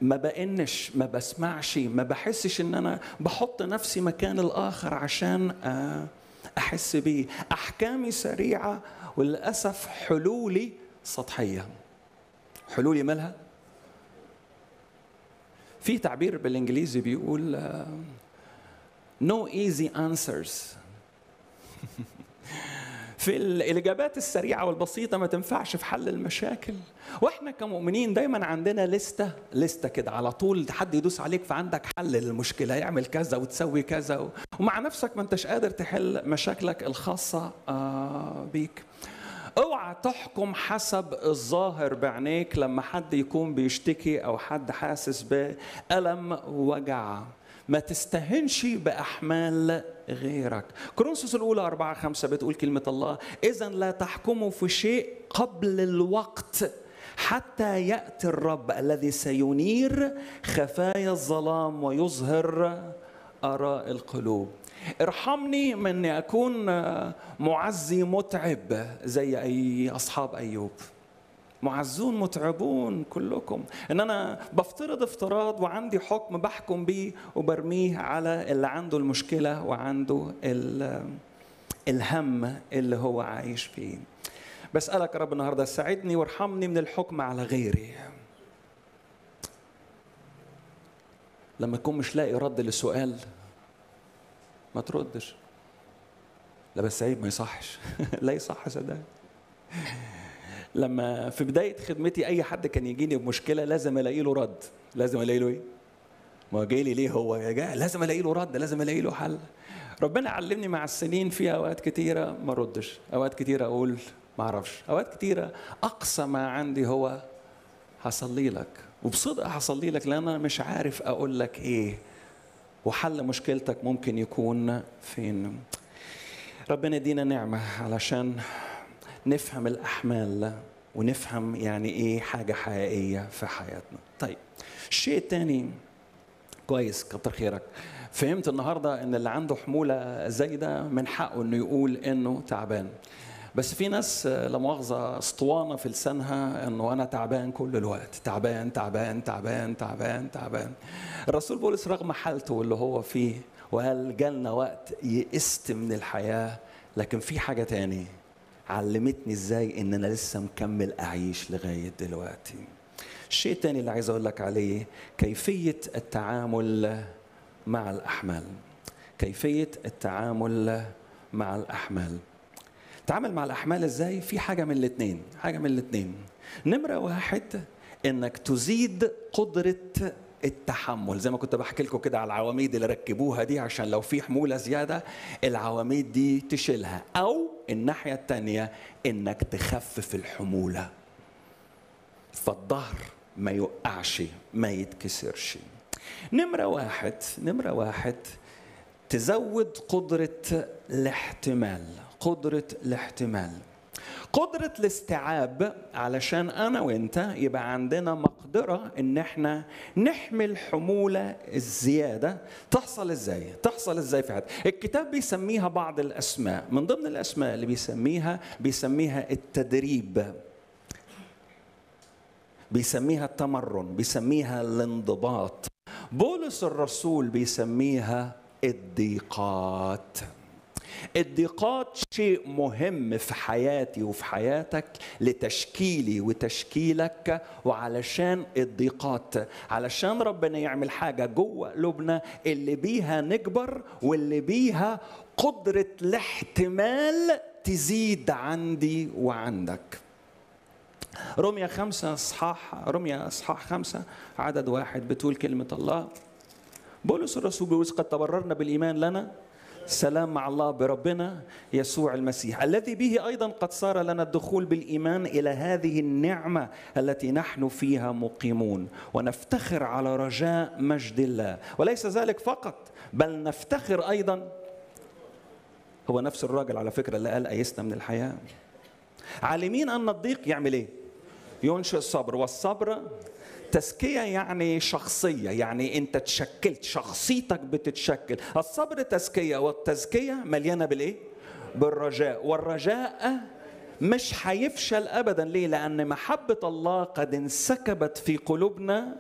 ما بأنش ما بسمعش ما بحسش ان انا بحط نفسي مكان الاخر عشان آه، احس بيه احكامي سريعه وللاسف حلولي سطحيه حلولي مالها في تعبير بالانجليزي بيقول آه، no easy answers في الاجابات السريعه والبسيطه ما تنفعش في حل المشاكل واحنا كمؤمنين دايما عندنا لسته لسته كده على طول حد يدوس عليك فعندك حل للمشكله يعمل كذا وتسوي كذا و... ومع نفسك ما انتش قادر تحل مشاكلك الخاصه آه، بيك اوعى تحكم حسب الظاهر بعينيك لما حد يكون بيشتكي او حد حاسس بألم وجع ما تستهنش بأحمال غيرك كورنثوس الأولى أربعة خمسة بتقول كلمة الله إذا لا تحكموا في شيء قبل الوقت حتى يأتي الرب الذي سينير خفايا الظلام ويظهر آراء القلوب ارحمني من اني اكون معزي متعب زي اي اصحاب ايوب معزون متعبون كلكم ان انا بفترض افتراض وعندي حكم بحكم بيه وبرميه على اللي عنده المشكله وعنده ال- الهم اللي هو عايش فيه بسالك يا رب النهارده ساعدني وارحمني من الحكم على غيري لما تكون مش لاقي رد لسؤال ما تردش لا بس عيب ما يصحش لا يصح صدقني لما في بدايه خدمتي اي حد كان يجيني بمشكله لازم الاقي له رد لازم الاقي له ايه ما هو جاي لي ليه هو يا جاي لازم الاقي له رد لازم الاقي له حل ربنا علمني مع السنين في اوقات كتيره ما ردش اوقات كتيره اقول ما اعرفش اوقات كتيره اقصى ما عندي هو هصلي لك وبصدق هصلي لك لان انا مش عارف اقول لك ايه وحل مشكلتك ممكن يكون فين ربنا يدينا نعمه علشان نفهم الاحمال ونفهم يعني ايه حاجه حقيقيه في حياتنا طيب الشيء الثاني كويس كتر خيرك فهمت النهارده ان اللي عنده حموله زايده من حقه انه يقول انه تعبان بس في ناس لا مؤاخذه اسطوانه في لسانها انه انا تعبان كل الوقت تعبان تعبان تعبان تعبان تعبان الرسول بولس رغم حالته اللي هو فيه وقال جالنا وقت يئست من الحياه لكن في حاجه تاني علمتني ازاي ان انا لسه مكمل اعيش لغايه دلوقتي الشيء الثاني اللي عايز اقول لك عليه كيفيه التعامل مع الاحمال كيفيه التعامل مع الاحمال تعامل مع الاحمال ازاي في حاجه من الاثنين حاجه من الاثنين نمره واحد انك تزيد قدره التحمل زي ما كنت بحكي لكم كده على العواميد اللي ركبوها دي عشان لو في حمولة زيادة العواميد دي تشيلها أو الناحية التانية إنك تخفف الحمولة فالظهر ما يوقعش ما يتكسرش نمرة واحد نمرة واحد تزود قدرة الاحتمال قدرة الاحتمال قدرة الاستيعاب علشان أنا وأنت يبقى عندنا مقدرة إن إحنا نحمل حمولة الزيادة تحصل إزاي؟ تحصل إزاي في حياتنا؟ الكتاب بيسميها بعض الأسماء، من ضمن الأسماء اللي بيسميها بيسميها التدريب. بيسميها التمرن، بيسميها الانضباط. بولس الرسول بيسميها الضيقات. الضيقات شيء مهم في حياتي وفي حياتك لتشكيلي وتشكيلك وعلشان الضيقات علشان ربنا يعمل حاجة جوه قلوبنا اللي بيها نكبر واللي بيها قدرة الاحتمال تزيد عندي وعندك رمية خمسة اصحاح رمية اصحاح خمسة عدد واحد بتقول كلمة الله بولس الرسول بيقول قد تبررنا بالإيمان لنا سلام مع الله بربنا يسوع المسيح الذي به ايضا قد صار لنا الدخول بالايمان الى هذه النعمه التي نحن فيها مقيمون ونفتخر على رجاء مجد الله وليس ذلك فقط بل نفتخر ايضا هو نفس الراجل على فكره اللي قال ايسنا من الحياه عالمين ان الضيق يعمل ايه ينشئ الصبر والصبر تزكية يعني شخصية يعني أنت تشكلت شخصيتك بتتشكل الصبر تزكية والتزكية مليانة بالإيه؟ بالرجاء والرجاء مش هيفشل أبدا ليه؟ لأن محبة الله قد انسكبت في قلوبنا